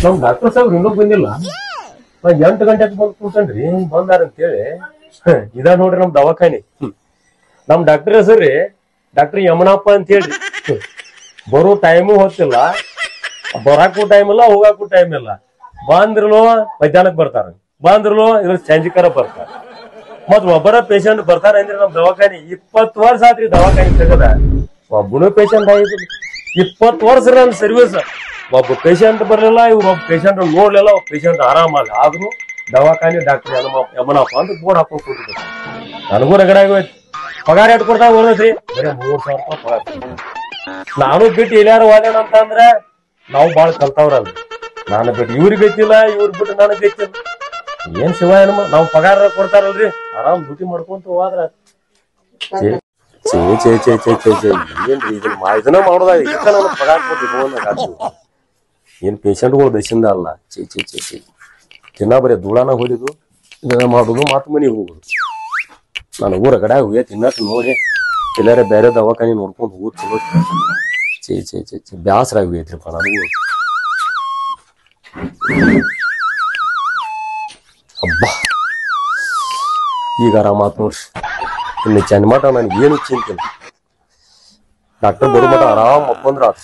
ನಮ್ ಡಾಕ್ಟರ್ ಸಾಹೇಬ್ರು ಇನ್ನೂ ಬಂದಿಲ್ಲ ನಾ ಎಂಟು ಗಂಟೆಗೆ ಬಂದು ಕೂತನ್ರಿ ಬಂದಾರ ಅಂತೇಳಿ ಹ, ಇದ ನೋಡ್ರಿ ನಮ್ ದವಾಖಾನಿ ಹ್ಮ್. ನಮ್ ಡಾಕ್ಟರ್ ಹೆಸರ್ರಿ ಡಾಕ್ಟರ್ ಯಮನಪ್ಪ ಅಂತ ಹೇಳಿ ಹ್ಮ್. ಬರೋ ಟೈಮು ಹೊತ್ತಿಲ್ಲ ಬರಾಕು ಟೈಮ್ ಇಲ್ಲ ಹೋಗಾಕು ಟೈಮ್ ಇಲ್ಲ ಬಂದ್ರಲು ಮಧ್ಯಾಹ್ನಕ್ ಬರ್ತಾರ ಬಂದ್ರಲು ಇದ್ರ ಸಂಜಿಕರ ಬರ್ತಾರ ಮತ್ ಒಬ್ಬರ ಪೇಷಂಟ್ ಬರ್ತಾರ ಅಂದ್ರೆ ನಮ್ ದವಾಖಾನಿ ಇಪ್ಪತ್ತು ವರ್ಷ ಆತ್ರಿ ದವಾಖಾನಿ ತೆಗದ ಒಬ್ಬನು ಪೇಷಂಟ್ ಆಗಿದ್ರು ಇಪ್ಪತ್ತು ವರ್ಷ ನನ್ನ ಸರ್ವಿಸ್ ಒಬ್ಬ ಪೇಷಂಟ್ ಬರ್ಲಿಲ್ಲ ಇವ್ರು ಒಬ್ಬ ಪೇಷಂಟ್ ನೋಡ್ಲಿಲ್ಲ ಒಬ್ಬ ಪೇಷಂಟ್ ಆರಾಮಾಗ ಆದ್ರೂ ದವಾಖಾನಿ ಡಾಕ್ಟರ್ ಯಮನಪ್ಪ ಯಮನಪ್ಪ ಅಂತ ಬೋರ್ಡ್ ಹಾಕೊಂಡ್ ಕೂತಿದ್ರು ನನಗೂ ರಗಡ ಆಗೋಯ್ತು ಪಗಾರ ಎಟ್ ಕೊಡ್ತಾ ಹೋದ್ರಿ ಬರೀ ಮೂರ್ ಸಾವಿರ ರೂಪಾಯಿ ಪಗಾರ ನಾನು ಬಿಟ್ಟು ಎಲ್ಲಾರು ಹೋದೇಣ ಅಂತ ಅಂದ್ರೆ ನಾವು ಬಾಳ ಕಲ್ತವ್ರಲ್ಲ ನಾನು ಬಿಟ್ಟು ಇವ್ರಿಗೆ ಬೇಕಿಲ್ಲ ಇವ್ರ ಬಿಟ್ಟು ನನಗ್ ಬೇಕಿಲ್ಲ ಏನ್ ಶಿವ ಏನಮ್ಮ ನಾವು ಪಗಾರ ಕೊಡ್ತಾರಲ್ರಿ ಆರಾಮ್ ಡ್ಯೂಟಿ ಮಾಡ್ಕೊಂತ ಹೋದ್ರ ಚೇ ಚೇ ಚೇ ಚೇ ಚೇ ಚೇ ಏನ್ರಿ ಇದನ್ನ ಮಾ ಇದನ್ನ ಮಾಡೋದ ಇದಕ್ಕ ನಾನು ಪಗಾರ ಕೊಟ್ಟು ಏನ್ ಪೇಷಂಟ್ಗಳು ದಶಿಂದ ಅಲ್ಲ ಚೇ ಚೇ ಚೇ ಚೇ ದಿನ ಬರೀ ಧೂಳಾನ ಹೊಲಿದು ಇದನ್ನ ಮಾಡುದು ಮಾತು ಮನೆಗೆ ಹೋಗುದು ನಾನು ಊರ ಕಡೆ ಹೋಗಿ ತಿನ್ನಕ್ ನೋಡಿ ಎಲ್ಲಾರ ಬೇರೆ ದವಾಖಾನಿ ನೋಡ್ಕೊಂಡು ಹೋಗುದು ಚಲೋ ಚೇ ಚೇ ಚೇ ಚೇ ಬ್ಯಾಸರ ಆಗೈತ್ರಿಪ್ಪ ನನಗೂ ಅಬ್ಬಾ ಈಗ ಆರಾಮಾತ್ ನೋಡ್ರಿ ಇನ್ನು ಚನ್ಮಟ ನನಗೆ ಏನು ಚಿಂತಿಲ್ಲ ಡಾಕ್ಟರ್ ಬರೋ ಮಟ ಆರಾಮ್ ಮಕ್ಕೊಂದ್ರ ಆತ್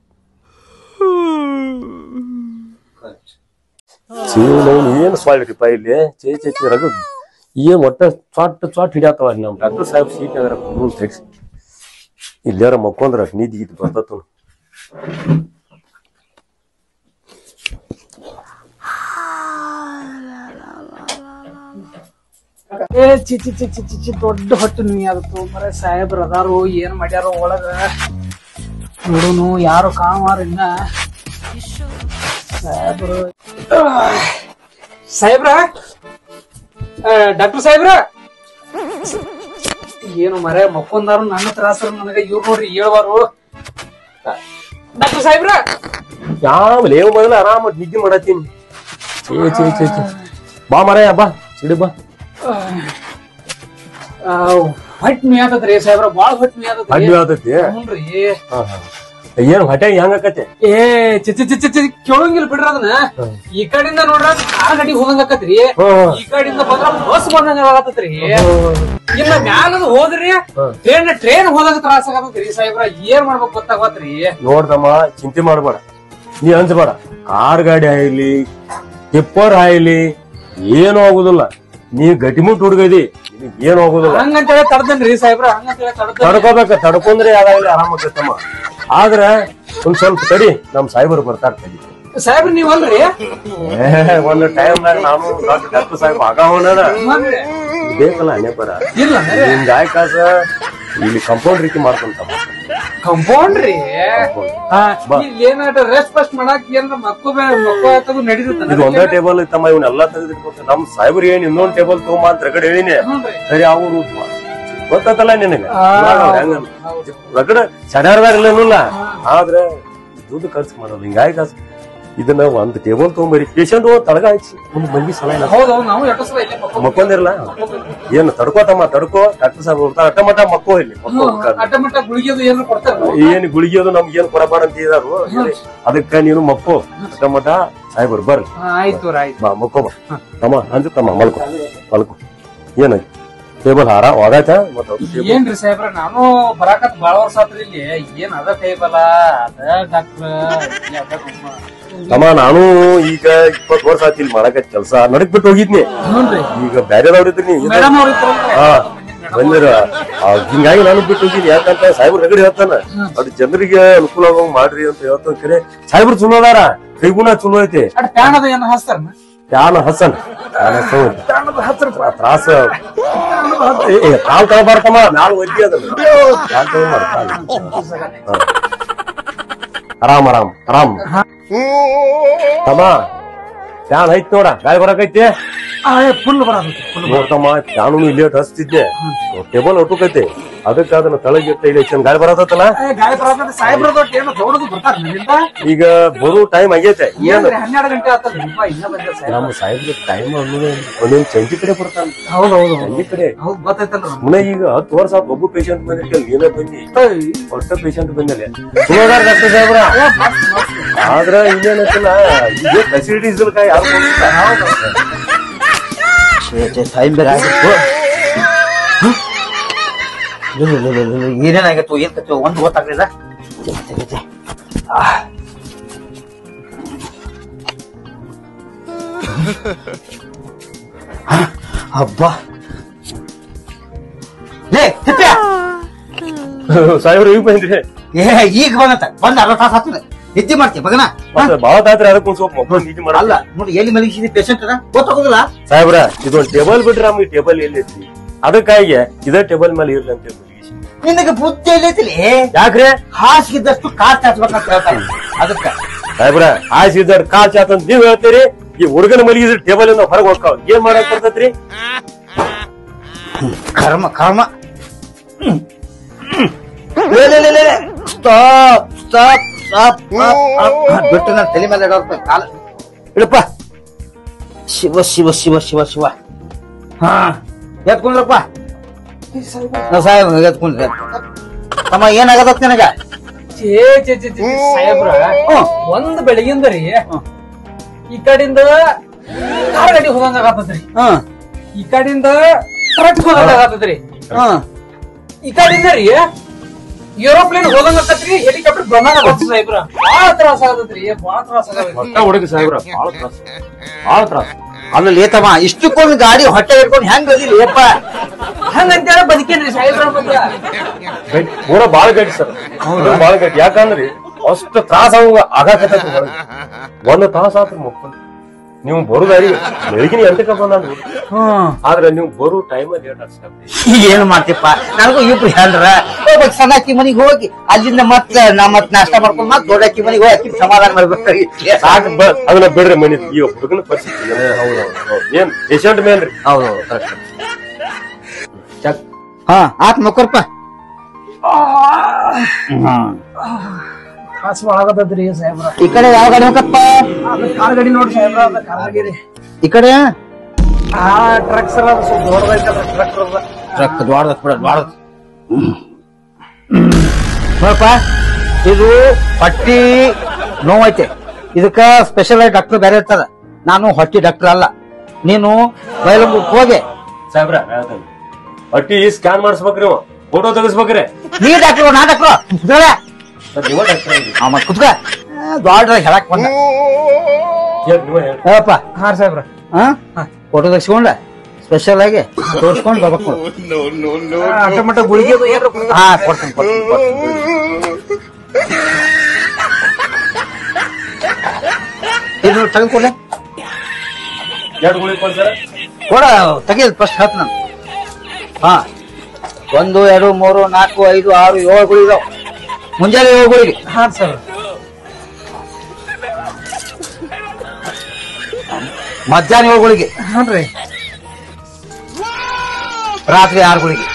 ಚೀನವ್ನು ಏನು ಸ್ವಾಳ್ರಿಪ್ಪ ಇಲ್ಲಿ ಚೇ ಚೇ ಚೇ ರಗಡ್ ಏನ್ ಒಟ್ಟ ಚಾಟ್ ಚಾಟ್ ಹಿಡಿಯತ್ತವ ನಮ್ ಡಾಕ್ಟರ್ ಸಾಹೇಬ್ ಸೀಟ್ ಅದರ ರೂಲ್ ತೆಗ್ಸಿ ಇಲ್ಲಾರ ಮಕ್ಕೊಂದ್ರ ನಿಧಿ ಇದು ಬರ್ತತ್ತು ಏ ಚಿ ಚಿ ಚಿ ಚಿ ಚಿ ಚಿ ದೊಡ್ಡ ಹೊಟ್ಟೆ ನೀ ಅದತ್ತು ಮರ ಸಾಹೇಬ್ರ ಅದಾರು ಏನ್ ಮಾಡ್ಯಾರ ಒಳಗ ನೋಡುನು ಯಾರು ಕಾಣವಾರ ಇನ್ನ ಸಾಹೇಬ್ರು ಸಾಹೇಬ್ರ ಡಾಕ್ಟರ್ ಸಾಹೇಬ್ರ ಏನು ಮರ ಮಕ್ಕೊಂದಾರು ನನ್ನ ತ್ರಾಸರು ನನಗ ಇವ್ರು ನೋಡ್ರಿ ಹೇಳ್ವಾರು ಡಾಕ್ಟರ್ ಸಾಹೇಬ್ರ ಯಾವ ಲೇವ್ ಮೊದಲ ಆರಾಮ ನಿದ್ದೆ ಮಾಡತ್ತೀನಿ ಚೇ ಚೇ ಚೇ ಚೇ ಬಾ ಮರ ಬಾ ಸಿಡಿ ಬಾ ಹೊಟ್ಟೆ ನೀ ಆತದ್ರಿ ಸಾಹೇಬ್ರ ಬಾಳ ಹೊಟ್ಟೆ ನೀ ಹಣ್ಣು ಆತದ್ರಿ ಆತತಿ ಹ್ಞೂನ್ರಿ ಹಾ, ಹಾ. ಏನ್ ಹೊಟ್ಟೆ ಹೆಂಗ ಆಕತ್ತೆ ಏ ಚಿಚ್ಚಿ ಚಿಚ್ಚಿ ಚಿಚ್ಚಿ ಕೇಳಂಗಿಲ್ಲ ಬಿಡ್ರಿ ಅದನ್ನ ಈ ಕಡೆಯಿಂದ ನೋಡ್ರ ಕಾರ್ ಗಡಿ ಹೋದಂಗ ಆಕತ್ರಿ ಹ್ಮ್. ಈ ಕಡೆಯಿಂದ ಬಂದ್ರ ಬಸ್ ಬಂದಂಗ ಆಗತ್ತತ್ರಿ ಇನ್ನ ಮ್ಯಾಲದು ಹೋದ್ರಿ ಟ್ರೈನ್ ಟ್ರೈನ್ ಹೋದಂಗ ತ್ರಾಸ ಆಗತ್ತತ್ರಿ ಸಾಹೇಬ್ರ ಏನ್ ಮಾಡ್ಬೇಕು ಗೊತ್ತಾಗತ್ರಿ ನೋಡ್ದಮ್ಮ ಚಿಂತೆ ಮಾಡ್ಬೇಡ ನೀ ಅನ್ಸ್ಬೇಡ ಕಾರ್ ಗಾಡಿ ಆಯ್ಲಿ ಟಿಪ್ಪರ್ ಆಯ್ಲಿ ಏನು ಆಗುದಿಲ್ಲ ನೀ ಗಟ್ಟಿಮುಟ್ ಹುಡುಗದಿ ನಿನಗ್ ಏನು ಆಗುದಿಲ್ಲ ಹಂಗಂತೇಳಿ ತಡ್ದನ್ರಿ ಸಾಹೇಬ್ರ ಹಂಗಂತೇಳಿ ತಡ್ದ ತಡ್ಕೋಬೇಕ ತಡ್ಕೊಂಡ್ರೆ ಯಾವಾಗಲಿ ಆರಾಮಾಗತ್ತಮ್ಮ ಆದ್ರ ಒಂದ್ ಸ್ವಲ್ಪ ತಡಿ ನಮ್ ಸಾಹೇಬರು ಬರ್ತಾರ ತಡಿ ಸಾಹೇಬ್ರ ನೀವಲ್ರಿ ಏ, ಒಂದ್ ಟೈಮ್ ನಾನು ಡಾಕ್ಟರ್ ಸಾಹೇಬ್ ಆಗವನ ಬೇಕಲ್ಲ ಹಣೆ ಬರ ಇಲ್ಲ ನಿಮ್ ಗಾಯ ಕಾಸ ಇಲ್ಲಿ ಕಂಪೌಂಡ್ ರೀತಿ ಮಾಡ್ಕೊಂತಮ್ಮ ಕಂಪೌಂಡ್ರಿ ಇಲ್ಲಿ ಏನಾಟ ರೆಸ್ಟ್ ಫಸ್ಟ್ ಮಾಡಕ್ ಏನ್ರ ಮಕ್ಕಳು ಮಕ್ಕಳು ಆತದು ನಡೀತದ ಇದು ಒಂದೇ ಟೇಬಲ್ ಇತ್ತಮ್ಮ ಇವನ್ನೆಲ್ಲ ತೆಗೆದಿಟ್ಕೊತ ನಮ್ ಸಾಹೇಬ್ರು ಏನ್ ಇನ್ನೊಂದ್ ಟೇಬಲ್ ತಗೊಂಬ ಅಂತ ರಗಡ್ ಹೇಳಿನಿ ಸರಿ ಅವ್ರು ಗೊತ್ತಲ್ಲ ನಿನಗೆ ಇವಾಗ ಅವ್ರ್ ಹೆಂಗ ರಗಡ ಸಡ್ಯಾರದಾರ ಇಲ್ಲ ಆದ್ರೆ ದುಡ್ಡು ಖರ್ಚು ಮಾಡೋದು ಹಿಂಗಾಗಿ ಕಾಸು ಇದನ್ನ ಒಂದ್ ಟೇಬಲ್ ತಗೊಂಬರಿ ಪೇಷಂಟ್ ತಳಗ ಹಚ್ಚಿ ಒಂದ್ ಮಂದಿ ಸಲ ಇಲ್ಲ ಹೌದೌದು ನಾವು ಎಷ್ಟೋ ಸಲ ಇಲ್ಲೇ ಮಕ್ಕೊಂಡ್ ಮಕ್ಕೊಂದಿರಲ್ಲ ಏನು ತಡ್ಕೋತಮ್ಮ ತಡ್ಕೋ ಡಾಕ್ಟರ್ ಸಾಹೇಬ್ ಹೋಗ್ತಾರ ಅಟ್ಟ ಮಟ್ಟ ಮಕ್ಕೋ ಇಲ್ಲಿ ಮಕ್ಕೋ ಹೋಗ್ತಾರ. ಅಡ್ಡ ಮಟ್ಟ ಗುಳಿಗೆದು ಏನಾರ ಕೊಡ್ತಾರ ಏನ್ ಗುಳಿಗೆ ಅದು ನಮ್ಗೆ ಏನ್ ಕೊಡಬಾರ ಅಂತ ಇದಾರು ಅದಕ್ಕ ನೀನು ಮಕ್ಕೋ ಅಟ್ಟ ಮಟ್ಟ ಸಾಹೇಬರು ಬರ್ರಿ ಆಯ್ತು ಆಯ್ತು ಬಾ ಮಕ್ಕೋ ಬಾ ತಮ್ಮ ಅಂಜು ತಮ್ಮ ಮಲ್ಕೋ ಮಲ್ಕೋ ಏನಾಯ್ತು ಟೇಬಲ್ ಹಾರ ಹೋಗಾಯ್ತ ಮತ್ತ ಅದು table- ಏನ್ರಿ ಸಾಹೇಬ್ರ ನಾನು ಬರಾಕತ್ ಬಾಳ ವರ್ಷ ಆತ್ರಿ ಇಲ್ಲಿ ಏನ್ ಅದ ಟೇಬಲ ಅದ ಡಾಕ್ಟರ್ ತಮ್ಮ ನಾನು ಈಗ ಇಪ್ಪತ್ ವರ್ಷ ಆಯ್ತು ಇಲ್ಲಿ ಮಾಡಕ ಕೆಲ್ಸ ನಡಕ್ ಬಿಟ್ಟು ಹೋಗಿದ್ನಿ ಹ್ಞೂನ್ರಿ ಈಗ ಬ್ಯಾರೆದವ್ರ ಇದ್ರಿ ಮೇಡಮ್ ಅವ್ರ ಇದ್ರಲ್ರಿ ಹಾ ಬಂದಿರ ಆ, ಹಿಂಗಾಗಿ ನಾನು ಬಿಟ್ಟು ಹೋಗಿನಿ ಯಾಕಂತ ಸಾಹೇಬ್ರ ರಗಡಿ ಹೇಳ್ತಾನ ಅದು ಜನರಿಗೆ ಅನುಕೂಲ ಆಗಂಗ್ ಮಾಡ್ರಿ ಅಂತ ಹೇಳ್ತಾನ ಕರೆ ಸಾಹೇಬ್ರು ಚಲೋ ಅದಾರ ಕೈಗುಣ ಚಲೋ ಐತಿ ಅಡ್ ಪ್ಯಾನ್ ಅದ ಏನ ಹಸ್ತಾರ ಯಾನ ಹಸನ್ ಯಾನ ಹಸನ್ ತ್ರಾಸ ಏ, ಏ, ಕಾಲ್ ತಗೋಬಾರ್ದಮ್ಮ ಮ್ಯಾಲ ಒದ್ದಿ ಅದನ್ನ ಕಾಲ್ ತಗೋಬಾರ್ದು, ಕಾಲ್. ಹಾ. ಆರಾಮ್ ಆರಾಮ್ ಆರಾಮ್ ತಮ್ಮ ಫ್ಯಾನ್ ಐತ್ ನೋಡ ಗಾಳಿ ಬರಕೈತಿ ಫುಲ್ ಬರೋದು ನೋಡ್ತಮ್ಮ ಫ್ಯಾನು ಇಲ್ಲೇ ಹಚ್ತಿದ್ದೆ ಟೇಬಲ್ ಒಟ್ಟುಕೈತಿ ಅದಕ್ಕೆ ಅದನ್ನ ತಳಗಿಟ್ಟ ಇಲ್ಲಿ ಚೆಂದ ಗಾಳಿ ಬರತ್ತಲ್ಲ ಗಾಳಿ ಬರೋದ ಸಾಹೇಬ್ರ ದೊಡ್ಡ ಏನೋ ದೊಡ್ಡದು ಬರ್ತಾರ ನಿಮ್ಮಿಂದ ಈಗ ಬರೋ ಟೈಮ್ ಆಗೈತೆ ಏನ್ ಏನ್ರಿ ಹನ್ನೆರಡು ಗಂಟೆ ಆತಲ್ರಿ ಇನ್ನ ಬಂದಿಲ್ಲ ಸಾಹೇಬ್ರ ನಮ್ಮ ಸಾಹೇಬ್ರ ಟೈಮ್ ಅನ್ನೋದು ಒಂದೊಂದ್ ಚಂಚಿ ಕಡೆ ಬರ್ತಾನ ಹೌದು ಹೌದು ಚಂಚಿ ಕಡೆ ಹೌದು ಗೊತ್ತೈತಲ್ರಿ ಸುಮ್ಮನೆ ಈಗ ಹತ್ತು ವರ್ಷ ಆತ್ ಒಬ್ಬ ಪೇಷಂಟ್ ಬಂದಿರ್ಕಲ್ ನೀನೇ ಬಂದಿ ಒಟ್ಟ ಪೇಷಂಟ್ ಬಂದಲೆ ಸುಮಾರು ಡಾಕ್ಟರ್ ಸಾಹೇಬ್ರ ಆದ್ರ ಇಲ್ಲೇನಂತಿಲ್ಲ ಇದೇ ಫೆಸಿಲಿಟೀಸ್ ಯಾರು ಟೈಮ್ ಬೇರೆ ಆಗಿತ್ತು ಏನೇನಾಗತ್ತು ಏನ್ ಕತ್ತು ಒಂದು ಗೊತ್ತಾಗ್ಲಿಲ್ಲ ತೆಗಿತೆ. ಆ. ಹ, ಅಬ್ಬಾ ಲೇ ತಿಪ್ಪೆ ಸಾಹೇಬ್ರು ಈಗ ಬಂದ್ರಿ ಏ ಈಗ ಬಂದತ್ತ ಬಂದ ಅರ್ಧ ತಾಸ ಆಗ್ತದೆ ನಿದ್ದೆ ಮಾಡ್ತೀಯ ಮಗನ ಹ? ಮತ್ತೆ ಭಾಳ ತಾತ್ರಿ ಅದಕ್ಕೆ ಒಂದ್ ಸ್ವಲ್ಪ ಮಕ್ಕಳು ನಿದ್ದೆ ಮಾಡಲ್ಲ ಅಲ್ಲ ನೋಡಿ ಎಲ್ಲಿ ಮಲಗಿಸಿದಿ ಪೇಷಂಟ್ ಅದ ಗೊತ್ತಾಗೋದಿಲ್ಲ ಸಾಹೇಬ್ರ ಇದೊಂದ್ ಟೇಬಲ್ ಬಿಟ್ರೆ ನಮ್ಗೆ ಟೇಬಲ್ ಎಲ್ಲಿ ಐತಿ ಅದಕ್ಕಾಗಿ ಇದೇ ಟೇಬಲ್ ಮೇಲೆ ಇರ್ಲಿ ಅಂತ ಹೇಳಿ ಮಲಗಿಸಿ. ನಿನಗೆ ಬುದ್ಧಿ ಎಲ್ಲೈತಿಲಿ ಯಾಕ್ರೆ ಹಾಸಿಗಿದ್ದಷ್ಟು ಕಾಲ್ ಚಾಚ್ಬೇಕಂತ ಹೇಳ್ತಾರೆ ಅದಕ್ಕ ಸಾಹೇಬ್ರ ಆಯ್ಸ್ ಇದ್ದಾರ ಕಾಲ್ ಚಾತ ಅಂತ ನೀವ್ ಹೇಳ್ತೀರಿ ಈ ಹುಡುಗನ ಮಲಗಿದ್ರೆ ಟೇಬಲ್ ಇಂದ ಹೊರಗೆ ಹೋಗ್ತಾವ ಏನ್ ಮಾಡಕ್ ಬರ್ತೈತ್ರಿ ಕರ್ಮ ಕರ್ಮ ಸ್ಟಾಪ್ ಸ್ಟಾಪ್ ಸ್ಟಾಪ್ ಬಿಟ್ಟು ನನ್ನ ತಲೆ ಮೇಲೆ ಇಡೋರ್ಪ ಕಾಲ ಇಡಪ್ಪ ಶಿವ ಶಿವ ಶಿವ ಶಿವ ಶಿವ ಹಾ ಎತ್ಕೊಂಡ್ರಪ್ಪ ನಾ ಸಾಹೇಬ್ ಎತ್ಕೊಂಡ್ರಿ ತಮ್ಮ ಏನಾಗತ್ತ ನಿನಗ ಛೇ ಛೇ ಛೇ ಛೇ, ಸಾಹೇಬ್ರ ಹ್ಮ್. ಒಂದ್ ಬೆಳಗಿಂದ ರೀ ಈ ಕಡೆಯಿಂದ ಕಾರ್ ಗಾಡಿ ಹೋದಂಗ ಆಗತ್ತದ್ರಿ ಹ್ಮ್ ಈ ಕಡೆಯಿಂದ ಟ್ರಕ್ ಹೋದಂಗ ಆಗತ್ತದ್ರಿ ಹ್ಮ್ ಈ ಕಡೆಯಿಂದ ರೀ ಏರೋಪ್ಲೇನ್ ಹೋದಂಗ ಆಗತ್ರಿ ಹೆಲಿಕಾಪ್ಟರ್ ಬಂದಂಗ ಆಗತ್ತ ಸಾಹೇಬ್ರ ಬಾಳ ತ್ರಾಸ ಆಗತ್ರಿ ಬಾಳ ತ್ರಾಸ ಆಗತ್ರಿ ಹೊಟ್ಟ ಹುಡುಗ ಸಾಹೇಬ್ರ ಬಾಳ ತ್ರಾಸ ಬಾಳ ತ್ರಾಸ ಆಮೇಲೆ ಏತಮ್ಮ ಇಷ್ಟಕ್ಕೊಂದು ಗಾಡಿ ಹೊಟ್ಟೆ ಹಿಡ್ಕೊಂಡು ಹೆಂಗ್ ಅದಿಲ್ಲ ಯಪ್ಪ ಹಂಗಂತೇಳಿ ಬದುಕೇನ್ರಿ ಸಾಹೇಬ್ರ ಮತ್ತ ಗಟ್ಟಿ ಪೂರ ಬಾಳ ಗಟ್ಟಿ ಸರ್ ಬಾಳ ಗಟ್ಟಿ ಯಾಕಂದ್ರಿ ಅಷ್ಟು ತ್ರಾಸ ಅವಂಗ ಆಗಾಕತ್ತೈತಿ ಒಳಗೆ ಒಂದು ತಾಸ ಆತ್ರ ಮಕ್ಕಳು ನೀವು ಬರುದಾರಿ ಬೆಳಗಿನ ಎಂಟಕ್ಕೆ ಬಂದ ಹ್ಮ್ ಆದ್ರೆ ನೀವು ಬರೋ ಟೈಮ್ ಲೇಟ್ ಆಗ್ತದೆ ಏನ್ ಮಾಡ್ತಿಪ್ಪ ನನಗೂ ಇಬ್ರು ಹೇಳ್ರ ಹೋಗ್ಬೇಕು ಸಣ್ಣಕ್ಕಿ ಮನಿಗೆ ಹೋಗಿ ಅಲ್ಲಿಂದ ಮತ್ತ ನಾ ಮತ್ ನಾಷ್ಟ ಮಾಡ್ಕೊಂಡ್ ಮತ್ ದೊಡ್ಡಕ್ಕಿ ಮನಿಗೆ ಹೋಗಿ ಅಕ್ಕಿ ಸಮಾಧಾನ ಮಾಡ್ಬೇಕು ಸಾಕು ಬ ಅದನ್ನ ಬಿಡ್ರಿ ಮನಿ ಈ ಹುಡುಗನ ಪರಿಸ್ಥಿತಿ ಹೌದು ಏನ್ ಪೇಷಂಟ್ ಮೇಲ್ರಿ ಹೌದು ಚೆಕ್ ಹಾ ಆತ್ ಮಕ್ಕರ್ಪ ತ್ರಾಸ ಬಾಳ ಆಗತ್ತದ್ರಿ ಸಾಹೇಬ್ರ ಈ ಕಡೆ ಯಾವ ಗಾಡಿ ಹೋಗಪ್ಪ ಅದ ಕಾರ್ ಗಾಡಿ ನೋಡ್ರಿ ಸಾಹೇಬ್ರ ಅದ ಕಾರ್ ಗಾಡಿ ರೀ ಈ ಕಡೆ ಆ ಟ್ರಕ್ ಸರ್ ಅದು ಸ್ವಲ್ಪ ದೊಡ್ಡದೈತಲ್ರಿ ಟ್ರಕ್ ಟ್ರಕ್ ದ್ವಾಡದ ಬಿಡ ದ್ವಾಡದ ನೋಡಪ್ಪ ಇದು ಪಟ್ಟಿ ನೋವೈತೆ ಇದಕ್ಕ ಸ್ಪೆಷಲ್ ಆಗಿ ಡಾಕ್ಟರ್ ಬೇರೆ ಇರ್ತದ ನಾನು ಹೊಟ್ಟಿ ಡಾಕ್ಟರ್ ಅಲ್ಲ ನೀನು ಬಯಲಂಬಕ್ಕೆ ಹೋಗಿ ಸಾಹೇಬ್ರ ಹೇಳ್ತೇನೆ ಹೊಟ್ಟಿ ಸ್ಕ್ಯಾನ್ ಮಾಡಿಸ್ಬೇಕ್ರಿ ಅವ ಫೋಟೋ ತೆಗಿಸ್ಬೇಕ್ರಿ ನೀ ಡಾಕ್ಟರ್ ನಾ ಡಾಕ್ಟರ್ ಸರ್ ನೀವ ಡಾಕ್ಟರ್ ಅಮ್ಮ ಕುತ್ಕ ದ್ವಾಡ್ರ ಹೇಳಕ್ ಬಂದ ನೀವ ಹೇಳಿ ಹೇಳಪ್ಪ ಹಾ ಸಾಹೇಬ್ರ ಹಾ ಫೋಟೋ ತೆಗಿಸ್ಕೊಂಡ ಸ್ಪೆಷಲ್ ಆಗಿ ತೋರ್ಸ್ಕೊಂಡ್ ಬರ್ಬೇಕು ನೋಡು. ಅಟಮಟ ಗುಳಿಗೆ ಅದು ಏನ್ರ ಕೊಡ್ತಾರ? ಹಾ ಕೊಡ್ತೀನಿ ಕೊಡ್ತೀನಿ ಕೊಡ್ತೀನಿ ಇದು ತೆಗೆದುಕೊಡ್ಲೆ ಎರಡು ಗುಳಿ ಸರ್ ಕೊಡ ತೆಗಿಯೋದು ಫಸ್ಟ್ ಹೇಳ್ತ ನಾನು ಹಾ ಒಂದು ಎರಡು ಮೂರು ನಾಲ್ಕು ಐದು ಆರು ಏಳು ಗುಳಿ ಇದಾವ ಮುಂಜಾನೆ ಏಳು ಗುಳಿಗೆ ಹಾ ಸರ್ ಮಧ್ಯಾಹ್ನ ಏಳು ಗುಳಿಗೆ ಹಾನ್ರಿ ರಾತ್ರಿ ಆರು ಗುಳಿಗೆ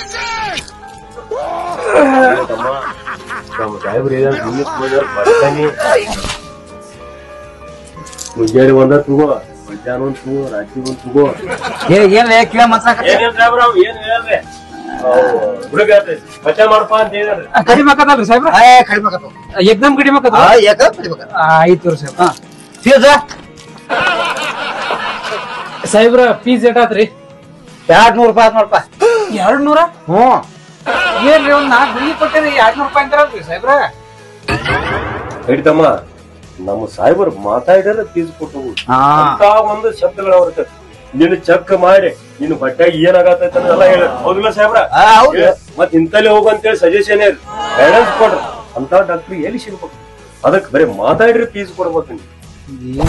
ತಮ್ಮ ನಮ್ಮ ಸಾಹೇಬ್ರು ಏನಾದ್ರು ದಿನಕ್ಕೆ ಬಂದ್ರೆ ಬರ್ತಾನೆ ಮುಂಜಾನೆ ಒಂದ ತಗೋ ಮಧ್ಯಾಹ್ನ ಒಂದ್ ತಗೋ ರಾತ್ರಿ ಒಂದ್ ತಗೋ ಏ ಏನ್ ಕೇಳ ಮಾತಾಡ ಏನೇನ್ ಸಾಹೇಬ್ರ ಅವ್ ಏನ್ ಹೇಳ್ರಿ ಹುಡುಗ ಬಚ್ಚ ಮಾಡಪ್ಪ ಅಂತ ಹೇಳಿದ್ರಿ ಕಡಿಮೆ ಆಕತ್ತಲ್ರಿ ಸಾಹೇಬ್ರ ಕಡಿಮೆ ಆಗತ್ತವ. ಎಕ್ದಮ್ ಕಡಿಮೆ ಆಕತ್ತ ಆ, ಯಾಕ ಕಡಿಮೆ ಆಗತ್ತ? ಆಯ್ತು ಸಾಹೇಬ್ರ ಹಾ ಫೀಸ್ ಸಾಹೇಬ್ರ ಫೀಸ್ ಏಟಾತ್ರಿ ಎರಡ್ ನೂರು ರೂಪಾಯಿ ಆತ್ ನೋಡಪ್ಪ ಎರಡ್ ನೂರ ಹ್ಞೂ ಏನ್ರಿ ಒಂದ್ ನಾಲ್ಕು ಗುಳಿಗೆ ಕೊಟ್ಟೇರಿ ಎರಡ್ ನೂರ ರೂಪಾಯಿ ಅಂತಾರಲ್ರಿ ಸಾಹೇಬ್ರ ಹಿಡಿತಮ್ಮ ನಮ್ಮ ಸಾಹೇಬರು ಮಾತಾಡಿದ್ರೆ ಫೀಸ್ ಕೊಟ್ಟು ಹಾ ಅಂತ ಒಂದು ಶಬ್ದಗಳು ಅವ್ರ ನೀನು ಚೆಕ್ ಮಾಡಿ ನೀನು ಬಟ್ಟೆಗೆ ಏನಾಗತ್ತೈತೆ ಅನ್ನೋದೆಲ್ಲ ಹೇಳ ಹೌದಿಲ್ಲ ಸಾಹೇಬ್ರ ಆ, ಹೌದು. ಏ, ಮತ್ ಇಂತಲ್ಲಿ ಹೋಗು ಅಂತೇಳಿ ಸಜೆಷನ್ ಗೈಡೆನ್ಸ್ ಕೊಡ್ರಿ ಅಂತ ಡಾಕ್ಟರ್ ಎಲ್ಲಿ ಸಿಗ್ಬೇಕು ಅದಕ್ಕೆ ಬರೀ ಮಾತಾಡ್ರಿ ಫೀಸ್ ಕೊಡ್ಬೇಕು ನೀವು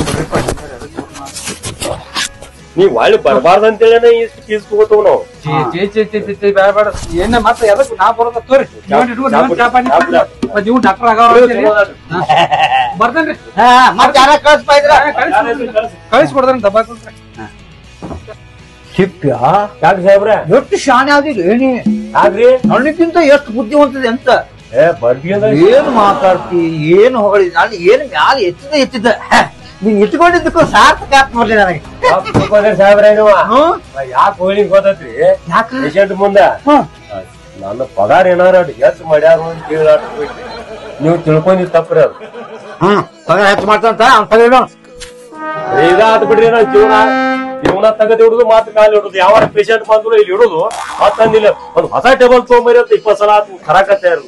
ನೀವ್ ಒಳ್ಳೆ ಬರಬಾರ್ದು ಅಂತೇಳಿ ಇಷ್ಟು ಫೀಸ್ ತಗೋತವ್ ನಾವು ಚೇ ಚೇ ಚೇ ಚೇ ಚೇ ಚೇ ಬೇಡ ಬೇಡ ಏನ ಮತ್ತೆ ಎದಕ್ ನಾ ಬರೋದ ತೋರಿ ನೀವ್ ಇಟ್ಕೊ, ನೀವ್ ಚಾ ಪಾನಿ ಕುಡ್ದು. ಮತ್ತ್ ನೀವು ಡಾಕ್ಟರ್ ಆಗಾವ ಅಂತೀರಿ. ಬರ್ತೇನ್ರಿ ಹಾ ಮತ್ತೆ ಯಾರ ಕಳ್ಸ್ಪಾ ಇದ್ರ ಕಳಿಸಿ ಕೊಡ್ತಾನೆ ದಬ್ಬಾ ಕೊಡ್ತಾರೆ ಚಿಪ್ಪ್ಯಾ ಯಾಕೆ ಸಾಹೇಬ್ರ ಎಷ್ಟು ಶಾಣೆ ಆದಿಲ್ಲ ಏನಿ ಯಾಕ್ರಿ ನನಗಿಂತ ಎಷ್ಟು ಬುದ್ಧಿವಂತದೆ ಅಂತ ಏ ಬರ್ಬಿ ಅಂದ್ರೆ ಏನ್ ಮಾತಾಡ್ತಿ ಏನು ಹೊಗಳಿ ನಾನು ಏನು ಮ್ಯಾಲ ಎತ್ತಿದ ಎತ್ತಿದ್ದ ಹ, ನೀನ್ ಇಟ್ಕೊಂಡಿದ್ದಕ್ಕೂ ಸಾರ್ಥಕ ಆತ್ ನೋಡ್ಲಿ ನನಗೆ ಸಾಹೇಬ್ರ ನೀವು ಹ್ಮ್ ಯಾಕೆ ಹೋಗಿ ಗೊತ್ತೈತ್ರಿ ಯಾಕ ಪೇಷಂಟ್ ಮುಂದ ಹ್ಮ್ ನನ್ನ ಪಗಾರ ಏನಾರ ಹೆಚ್ಚು ಮಾಡ್ಯಾರ ಅಂತ ಹೇಳಿ ನೀವು ತಿಳ್ಕೊಂಡಿ ತಪ್ಪ್ರಿ ಅದು ಹ್ಮ್ ಪಗಾರ ಹೆಚ್ಚು ಮಾಡ್ತಾನಂತ ಅವ್ನ ಪಗಾರ ಇಡೋಣ ಇದಾತ್ ಬಿಡ್ರಿ ನಾ ಜೀವನ ಜೀವನ ತಗದ್ ಇಡುದು ಮಾತು ಕಾಲು ಇಡುದು ಯಾವ ಪೇಷಂಟ್ ಬಂದ್ರು ಇಲ್ಲಿ ಇಡುದು ಮತ್ತಂದಿಲ್ಲ ಒಂದ್ ಹೊಸ ಟೇಬಲ್ ತೊಗೊಂಬರಿ ಅಂತ ಇಪ್ಪತ್ ಸಲ ಆತು ಖರಾಕತ್ತೆ ಯಾರು